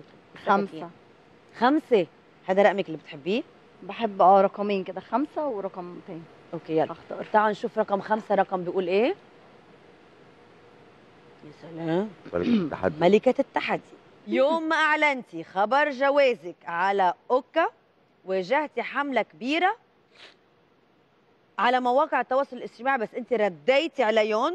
خمسة خمسة هذا رقمك اللي بتحبيه بحب اه رقمين كده خمسة ورقم تاني اوكي يلا هختار تعالوا نشوف رقم خمسة رقم بيقول ايه يا سلام ملكة التحدي ملكة التحدي يوم ما أعلنتي خبر جوازك على أوكا واجهتي حملة كبيرة على مواقع التواصل الاجتماعي بس أنت رديتي عليهم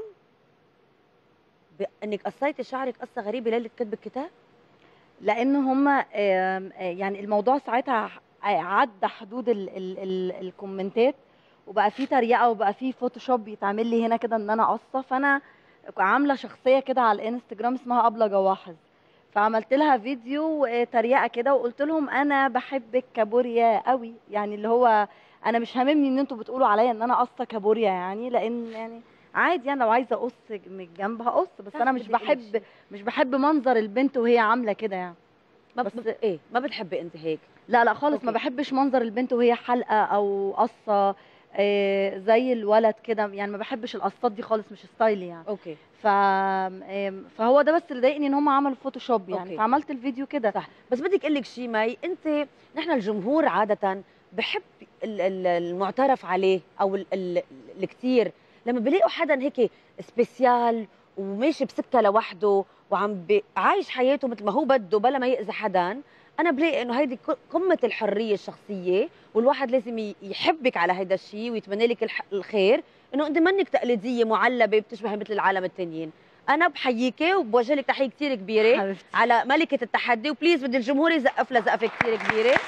بأنك قصيتي شعرك قصة غريبة ليلة كتب الكتاب لان هما آم، آه، يعني الموضوع ساعتها عدى حدود ال ال ال الكومنتات وبقى فيه تريقه وبقى فيه فوتوشوب يتعمل لي هنا كده ان انا قصه فانا عامله شخصيه كده على الانستجرام اسمها ابله جواحظ فعملت لها فيديو آه، تريقه كده وقلت لهم انا بحبك كابوريا قوي يعني اللي هو انا مش هاممني ان انتوا بتقولوا عليا ان انا قصه كابوريا يعني لان يعني عادي يعني لو عايزه اقص من الجنب هقص بس انا مش بدك بحب إيش؟ مش بحب منظر البنت وهي عامله كده يعني ما بس- بس ايه ما بتحبي انت هيك لا لا خالص ما أوكي. بحبش منظر البنت وهي حلقه او قصه آه، زي الولد كده يعني ما بحبش القصات دي خالص مش ستايلي يعني اوكي ف آم، فهو ده بس اللي ضايقني ان هم عملوا فوتوشوب يعني أوكي. فعملت الفيديو كده صح بس بدك اقول لك شيء مي انت نحن الجمهور عاده بحب ال- ال- المعترف عليه او ال- ال- الكتير لما بلاقوا حدا هيك سبيسيال وماشي بسكه لوحده وعم بي- عايش حياته مثل ما هو بده بلا ما يأذي حدا انا بلاقي انه هيدي ق- قمه الحريه الشخصيه والواحد لازم ي- يحبك على هيدا الشيء ويتمنى لك الح- الخير انه انت منك تقليديه معلبه بتشبهي مثل العالم التانيين انا بحييكي وبوجه لك تحيه كثير كبيره حبيبتي على ملكة التحدي وبليز بدي الجمهور يزقف لها زقفة كثير كبيرة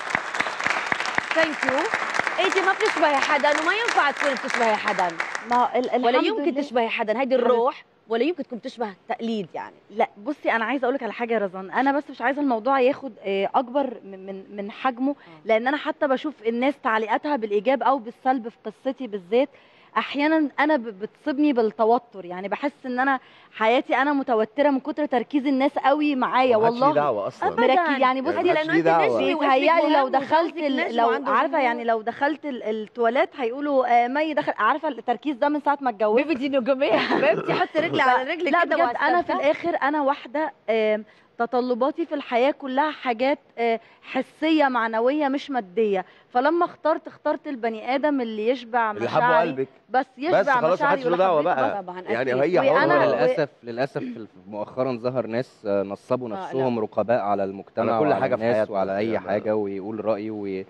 ثانك يو انت ما بتشبهي حدا وما ينفع تكوني بتشبهي حدا ما ال- ولا الحمد يمكن لله. تشبهي حدا هيدي الروح ولا يمكن تكون تشبه تقليد يعني لا بصي انا عايزه اقول لك على حاجه يا رزان انا بس مش عايزه الموضوع ياخد آه، اكبر من من من حجمه لان انا حتى بشوف الناس تعليقاتها بالايجاب او بالسلب في قصتي بالذات احيانا انا ب- بتصيبني بالتوتر يعني بحس ان انا حياتي انا متوتره من كتر تركيز الناس قوي معايا محدش ليه والله دعوه اصلا أبداً. مركز يعني بصي محدش لانه ليه انت دعوة. نجمي واسمك بيتهيألي لو مهم دخلت وصوتك ال- نجم لو وعنده عارفه جمهور. يعني لو دخلت ال- التواليت هيقولوا آه، مي دخل عارفه التركيز ده من ساعه ما اتجوزت بيبي دي نجومية حبيبتي حطي رجلي على رجلك لا كده بجد انا في وهستنى. الاخر انا واحده آم، تطلباتي في الحياه كلها حاجات آه، حسيه معنويه مش ماديه فلما اخترت اخترت البني ادم اللي يشبع اللي حبه مشاعري قلبك بس يشبع بس خلاص مشاعري محدش له دعوة ولحبيته بقى. بس. طبعا يعني أكيد. هي وأنا- حرة و- للاسف للاسف مؤخرا ظهر ناس آه، نصبوا آه، نفسهم رقباء على المجتمع على كل وعلى حاجة في الناس حياتنا. وعلى اي يعني حاجه ويقول رايه وي-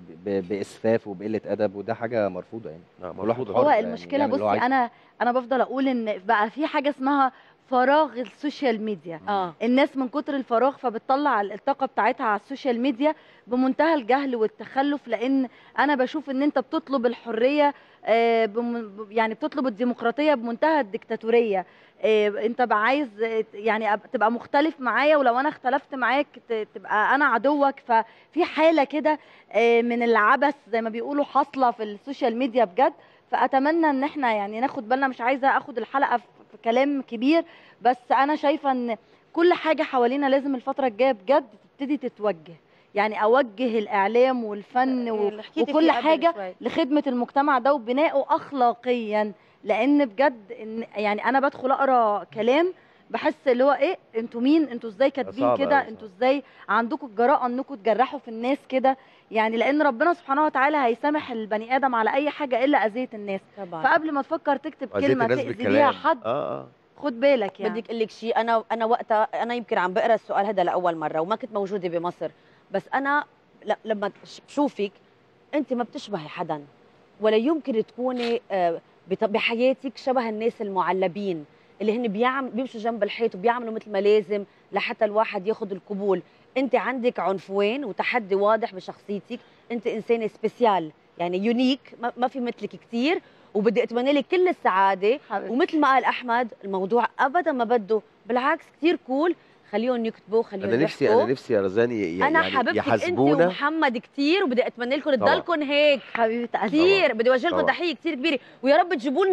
ب- باسفاف وبقله ادب وده حاجه مرفوضه يعني نعم، كل واحد مرفوضة. حر هو يعني المشكله يعمل اللي هو بصي عايزه. انا انا بفضل اقول ان بقى في حاجه اسمها فراغ السوشيال ميديا اه الناس من كتر الفراغ فبتطلع الطاقه بتاعتها على السوشيال ميديا بمنتهى الجهل والتخلف لان انا بشوف ان انت بتطلب الحريه آه، بم- ب- يعني بتطلب الديمقراطيه بمنتهى الديكتاتوريه آه، انت بقى عايز آه، يعني أب- تبقى مختلف معايا ولو انا اختلفت معاك ت- تبقى انا عدوك ففي حاله كده آه، من العبث زي ما بيقولوا حاصله في السوشيال ميديا بجد فاتمنى ان احنا يعني ناخد بالنا مش عايزه اخد الحلقه في في كلام كبير بس انا شايفه ان كل حاجه حوالينا لازم الفتره الجايه بجد تبتدي تتوجه يعني اوجه الاعلام والفن و... اللي حكيتي وكل فيه قبل حاجة شوي. لخدمه المجتمع ده وبنائه اخلاقيا لان بجد إن يعني انا بدخل اقرا كلام بحس اللي هو ايه انتوا مين انتوا ازاي كاتبين صعب كده أوي، انتوا صعب. ازاي عندكم الجراءه انكم تجرحوا في الناس كده يعني لان ربنا سبحانه وتعالى هيسامح البني ادم على اي حاجه الا اذيه الناس طبعا فقبل ما تفكر تكتب أذيت كلمه الناس تاذي بيها بالكلام. حد اه اه خد بالك يعني بدي اقول لك شيء انا انا وقتها انا يمكن عم بقرا السؤال هذا لاول مره وما كنت موجوده بمصر بس انا ل- لما ش- بشوفك انت ما بتشبهي حدا ولا يمكن تكوني آه، بط- بحياتك شبه الناس المعلبين اللي هن بيعم بيمشوا جنب الحيط وبيعملوا مثل ما لازم لحتى الواحد ياخذ القبول انت عندك عنفوين وتحدي واضح بشخصيتك انت انسانه سبيسيال يعني يونيك ما- ما في مثلك كثير وبدي اتمنى لك كل السعاده حبيبتي. ومثل ما قال احمد الموضوع ابدا ما بده بالعكس كثير كول خليهم يكتبوا خليهم انا نفسي يحكوا. انا نفسي يا رزاني ي- انا يعني حبيبتك انت يحاسبونا ومحمد كثير وبدي اتمنى لكم طبعاً. تضلكم هيك حبيبه قلبي كثير بدي اوجه لكم طبعاً. تحيه كثير كبيره ويا رب تجيبوا لنا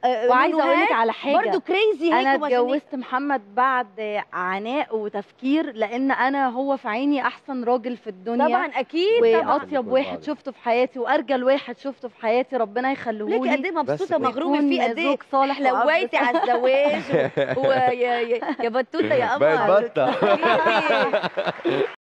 آه، وعايزه اقول لك نهاد على حاجه برضه كريزي هيك انا ومجانين. اتجوزت محمد بعد عناء وتفكير لان انا هو في عيني احسن راجل في الدنيا طبعا اكيد طبعا واطيب كل واحد بعض. شفته في حياتي وارجل واحد شفته في حياتي ربنا يخليه ليك قد لي ايه مبسوطه كده. مغرومه ويكون فيه قد ايه زوج صالح حلويتي على الزواج و- ويا يا يا بطوطه يا قمر بقت بطة. حبيبي.